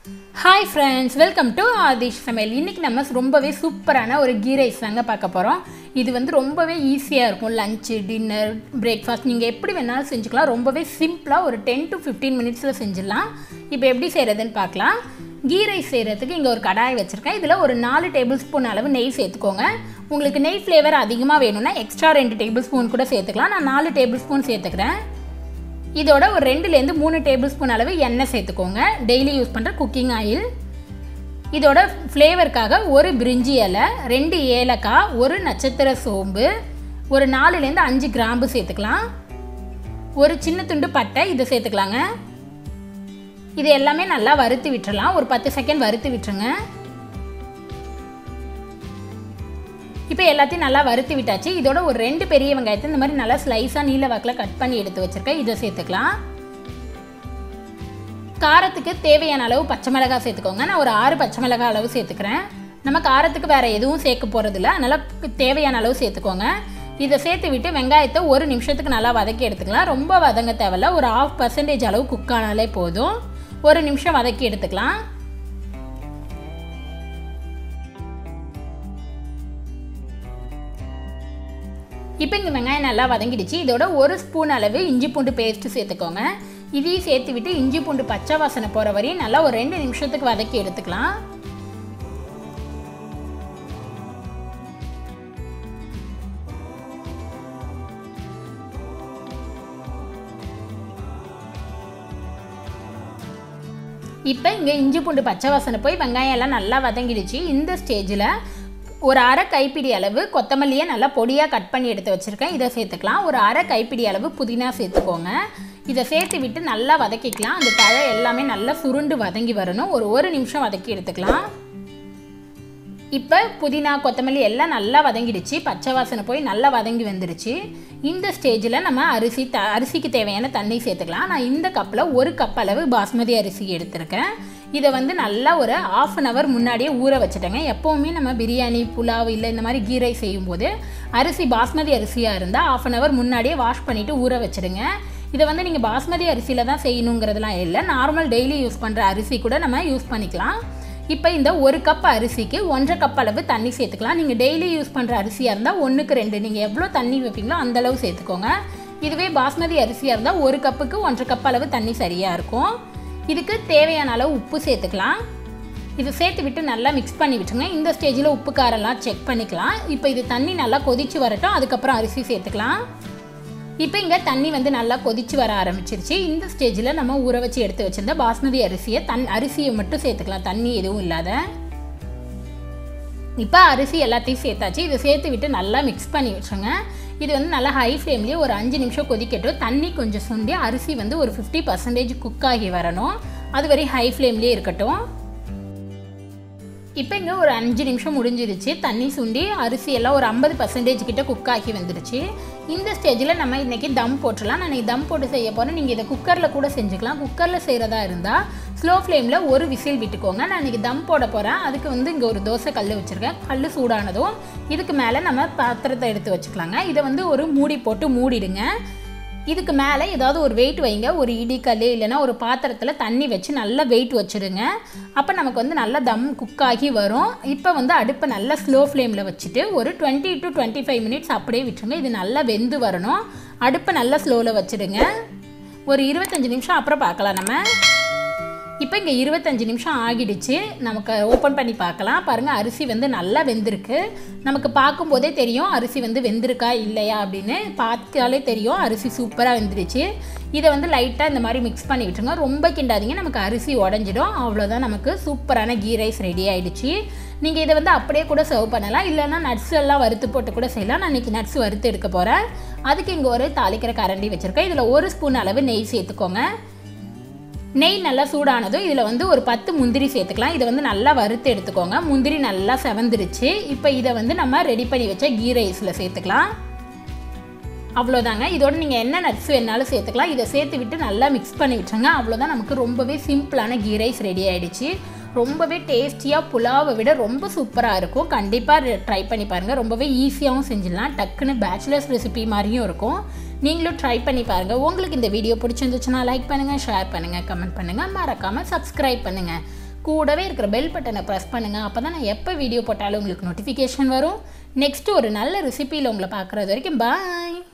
hi friends welcome to Aadhish Samayal இன்றைக்கி நம்ம ரொம்பவே சூப்பரான ஒரு கீ ரைஸ் தாங்க பார்க்க போகிறோம் இது வந்து ரொம்பவே ஈஸியாக இருக்கும் லஞ்சு டின்னர் பிரேக்ஃபாஸ்ட் நீங்கள் எப்படி வேணாலும் செஞ்சுக்கலாம் ரொம்பவே சிம்பிளாக ஒரு டென் டு ஃபிஃப்டீன் மினிட்ஸில் செஞ்சிடலாம் இப்போ எப்படி செய்கிறதுன்னு பார்க்கலாம் கீ ரைஸ் செய்கிறதுக்கு இங்கே ஒரு கடாய் வச்சுருக்கேன் இதில் ஒரு நாலு டேபிள் ஸ்பூன் அளவு நெய் சேர்த்துக்கோங்க உங்களுக்கு நெய் ஃப்ளேவர் அதிகமாக வேணும்னா எக்ஸ்ட்ரா ரெண்டு டேபிள் ஸ்பூன் கூட சேர்த்துக்கலாம் நான் நாலு டேபிள் ஸ்பூன் சேர்த்துக்கிறேன் இதோட ஒரு ரெண்டுலேருந்து மூணு டேபிள் ஸ்பூன் அளவு எண்ணெய் சேர்த்துக்கோங்க டெய்லி யூஸ் பண்ணுற குக்கிங் ஆயில் இதோட ஃப்ளேவருக்காக ஒரு பிரிஞ்சி இலை ரெண்டு ஏலக்காய் ஒரு நட்சத்திர சோம்பு ஒரு நாலுலேருந்து அஞ்சு கிராம்பு சேர்த்துக்கலாம் ஒரு சின்ன துண்டு பட்டை இதை சேர்த்துக்கலாங்க இது எல்லாமே நல்லா வறுத்து விட்டுறலாம் ஒரு பத்து செகண்ட் வறுத்து விட்டுருங்க இப்போ எல்லாத்தையும் நல்லா வறுத்து விட்டாச்சு இதோட ஒரு ரெண்டு பெரிய வெங்காயத்தை இந்த மாதிரி நல்லா ஸ்லைஸாக நீல வாக்கில் கட் பண்ணி எடுத்து வச்சுருக்கேன் இதை சேர்த்துக்கலாம் காரத்துக்கு தேவையான அளவு பச்சை மிளகாய் சேர்த்துக்கோங்க நான் ஒரு ஆறு பச்சை மிளகாய் அளவு சேர்த்துக்கிறேன் நம்ம காரத்துக்கு வேறு எதுவும் சேர்க்க போகிறதில்ல அதனால் தேவையான அளவு சேர்த்துக்கோங்க இதை சேர்த்து விட்டு வெங்காயத்தை ஒரு நிமிஷத்துக்கு நல்லா வதக்கி எடுத்துக்கலாம் ரொம்ப வதங்க தேவையில்ல ஒரு ஆஃப் பர்சன்டேஜ் அளவு குக் ஆனாலே போதும் ஒரு நிமிஷம் வதக்கி எடுத்துக்கலாம் இப்போ இந்த வெங்காயம் நல்லா வதங்கிடுச்சு இதோட ஒரு ஸ்பூன் அளவு இஞ்சி பூண்டு பேஸ்ட்டு சேர்த்துக்கோங்க இதையும் சேர்த்து விட்டு இஞ்சி பூண்டு பச்சை வாசனை போகிற வரையும் நல்லா ஒரு ரெண்டு நிமிஷத்துக்கு வதக்கி எடுத்துக்கலாம் இப்போ இங்கே இஞ்சி பூண்டு பச்சை வாசனை போய் வெங்காயம் எல்லாம் நல்லா வதங்கிடுச்சு இந்த ஸ்டேஜில் ஒரு அரை கைப்பிடி அளவு கொத்தமல்லியை நல்லா பொடியாக கட் பண்ணி எடுத்து வச்சுருக்கேன் இதை சேர்த்துக்கலாம் ஒரு அரை கைப்பிடி அளவு புதினா சேர்த்துக்கோங்க இதை சேர்த்து விட்டு நல்லா வதக்கிக்கலாம் அந்த தழை எல்லாமே நல்லா சுருண்டு வதங்கி வரணும் ஒரு ஒரு நிமிஷம் வதக்கி எடுத்துக்கலாம் இப்போ புதினா கொத்தமல்லி எல்லாம் நல்லா வதங்கிடுச்சு பச்சை வாசனை போய் நல்லா வதங்கி வந்துடுச்சு இந்த ஸ்டேஜில் நம்ம அரிசி த அரிசிக்கு தேவையான தண்ணி சேர்த்துக்கலாம் நான் இந்த கப்பில் ஒரு கப் அளவு பாஸ்மதி அரிசி எடுத்திருக்கேன் இதை வந்து நல்லா ஒரு ஆஃப் அன் ஹவர் முன்னாடியே ஊற வச்சுட்டேங்க எப்போவுமே நம்ம பிரியாணி புலாவ் இல்லை இந்த மாதிரி கீரை செய்யும்போது அரிசி பாஸ்மதி அரிசியாக இருந்தால் ஆஃப் அன் ஹவர் முன்னாடியே வாஷ் பண்ணிவிட்டு ஊற வச்சுடுங்க இதை வந்து நீங்கள் பாஸ்மதி அரிசியில் தான் செய்யணுங்கிறதுலாம் இல்லை நார்மல் டெய்லி யூஸ் பண்ணுற அரிசி கூட நம்ம யூஸ் பண்ணிக்கலாம் இப்போ இந்த ஒரு கப் அரிசிக்கு ஒன்றரை கப் அளவு தண்ணி சேர்த்துக்கலாம் நீங்கள் டெய்லி யூஸ் பண்ணுற அரிசியாக இருந்தால் ஒன்றுக்கு ரெண்டு நீங்கள் எவ்வளோ தண்ணி வைப்பீங்களோ அந்தளவு சேர்த்துக்கோங்க இதுவே பாஸ்மதி அரிசியாக இருந்தால் ஒரு கப்புக்கு ஒன்றரை கப் அளவு தண்ணி சரியாக இருக்கும் இதுக்கு தேவையான அளவு உப்பு சேர்த்துக்கலாம் இது சேர்த்து விட்டு நல்லா மிக்ஸ் பண்ணி விட்டுருங்க இந்த ஸ்டேஜில் உப்பு காரெல்லாம் செக் பண்ணிக்கலாம் இப்போ இது தண்ணி நல்லா கொதிச்சு வரட்டும் அதுக்கப்புறம் அரிசி சேர்த்துக்கலாம் இப்போ இங்கே தண்ணி வந்து நல்லா கொதிச்சு வர ஆரம்பிச்சிருச்சு இந்த ஸ்டேஜில் நம்ம ஊற வச்சு எடுத்து வச்சிருந்த பாஸ்மதி அரிசியை தன் அரிசியை மட்டும் சேர்த்துக்கலாம் தண்ணி எதுவும் இல்லாத இப்போ அரிசி எல்லாத்தையும் சேர்த்தாச்சு இதை சேர்த்து விட்டு நல்லா மிக்ஸ் பண்ணி வச்சுருங்க இது வந்து நல்லா ஹை ஃப்ளேம்லேயே ஒரு அஞ்சு நிமிஷம் கொதிக்கட்டும் தண்ணி கொஞ்சம் சுண்டி அரிசி வந்து ஒரு ஃபிஃப்டி பர்சன்டேஜ் குக் ஆகி வரணும் அது வரை ஹை ஃப்ளேம்லேயே இருக்கட்டும் இப்போ இங்கே ஒரு அஞ்சு நிமிஷம் முடிஞ்சிருச்சு தண்ணி சுண்டி அரிசி எல்லாம் ஒரு ஐம்பது பர்சன்டேஜ் கிட்ட குக் ஆகி வந்துடுச்சு இந்த ஸ்டேஜில் நம்ம இன்றைக்கி தம் போட்டுடலாம் நான் இன்றைக்கி தம் போட்டு செய்ய போகிறேன் நீங்கள் இதை குக்கரில் கூட செஞ்சுக்கலாம் குக்கரில் செய்கிறதா இருந்தால் ஸ்லோ ஃப்ளேமில் ஒரு விசில் விட்டுக்கோங்க நான் இன்றைக்கி தம் போட போகிறேன் அதுக்கு வந்து இங்கே ஒரு தோசை கல் வச்சுருக்கேன் கல் சூடானதும் இதுக்கு மேலே நம்ம பாத்திரத்தை எடுத்து வச்சுக்கலாங்க இதை வந்து ஒரு மூடி போட்டு மூடிடுங்க இதுக்கு மேலே ஏதாவது ஒரு வெயிட் வைங்க ஒரு இடிக்கல் இல்லைன்னா ஒரு பாத்திரத்தில் தண்ணி வச்சு நல்லா வெயிட் வச்சுருங்க அப்போ நமக்கு வந்து நல்லா தம் குக் ஆகி வரும் இப்போ வந்து அடுப்பை நல்லா ஸ்லோ ஃப்ளேமில் வச்சுட்டு ஒரு twenty to twenty five minutes அப்படியே விட்டுருங்க இது நல்லா வெந்து வரணும் அடுப்பை நல்லா ஸ்லோவில் வச்சுடுங்க ஒரு இருபத்தஞ்சி நிமிஷம் அப்புறம் பார்க்கலாம் நம்ம இப்போ இங்கே இருபத்தஞ்சி நிமிஷம் ஆகிடுச்சு நமக்கு ஓப்பன் பண்ணி பார்க்கலாம் பாருங்கள் அரிசி வந்து நல்லா வெந்திருக்கு நமக்கு பார்க்கும்போதே தெரியும் அரிசி வந்து வெந்திருக்கா இல்லையா அப்படின்னு பார்த்தாலே தெரியும் அரிசி சூப்பராக வெந்துருச்சு இதை வந்து லைட்டாக இந்த மாதிரி மிக்ஸ் பண்ணி விட்டுருங்க ரொம்ப கிண்டாதீங்க நமக்கு அரிசி உடஞ்சிடும் அவ்வளோதான் நமக்கு சூப்பரான கீ ரைஸ் ரெடி ஆகிடுச்சு நீங்கள் இதை வந்து அப்படியே கூட சர்வ் பண்ணலாம் இல்லைன்னா நட்ஸ் எல்லாம் வறுத்து போட்டு கூட செய்யலாம் நான் இன்றைக்கி நட்ஸ் வறுத்து எடுக்க போகிறேன் அதுக்கு இங்கே ஒரு தாளிக்கிற கரண்டி வச்சுருக்கேன் இதில் ஒரு ஸ்பூன் அளவு நெய் சேர்த்துக்கோங்க நெய் நல்லா சூடானதும் இதில் வந்து ஒரு பத்து முந்திரி சேர்த்துக்கலாம் இதை வந்து நல்லா வறுத்து எடுத்துக்கோங்க முந்திரி நல்லா செவந்துருச்சு இப்போ இதை வந்து நம்ம ரெடி பண்ணி வச்ச கீ ரைஸில் சேர்த்துக்கலாம் அவ்வளோதாங்க இதோட நீங்கள் என்ன நட்ஸ் வேணாலும் சேர்த்துக்கலாம் இதை சேர்த்து விட்டு நல்லா மிக்ஸ் பண்ணி விட்டுருங்க அவ்வளோதான் நமக்கு ரொம்பவே சிம்பிளான கீ ரைஸ் ரெடி ஆகிடுச்சு ரொம்பவே டேஸ்டியாக புலாவை விட ரொம்ப சூப்பராக இருக்கும் கண்டிப்பாக ட்ரை பண்ணி பாருங்கள் ரொம்பவே ஈஸியாகவும் செஞ்சிடலாம் டக்குன்னு பேச்சுலர்ஸ் ரெசிபி மாதிரியும் இருக்கும் நீங்களும் ட்ரை பண்ணி பாருங்கள் உங்களுக்கு இந்த வீடியோ பிடிச்சிருந்துச்சுன்னா லைக் பண்ணுங்கள் ஷேர் பண்ணுங்கள் கமெண்ட் பண்ணுங்கள் மறக்காமல் சப்ஸ்கிரைப் பண்ணுங்கள் கூடவே இருக்கிற பெல் பட்டனை ப்ரெஸ் பண்ணுங்கள் அப்போ தான் நான் எப்போ வீடியோ போட்டாலும் உங்களுக்கு நோட்டிஃபிகேஷன் வரும் நெக்ஸ்ட்டு ஒரு நல்ல ரெசிபியில் உங்களை பார்க்குறது வரைக்கும் பாய்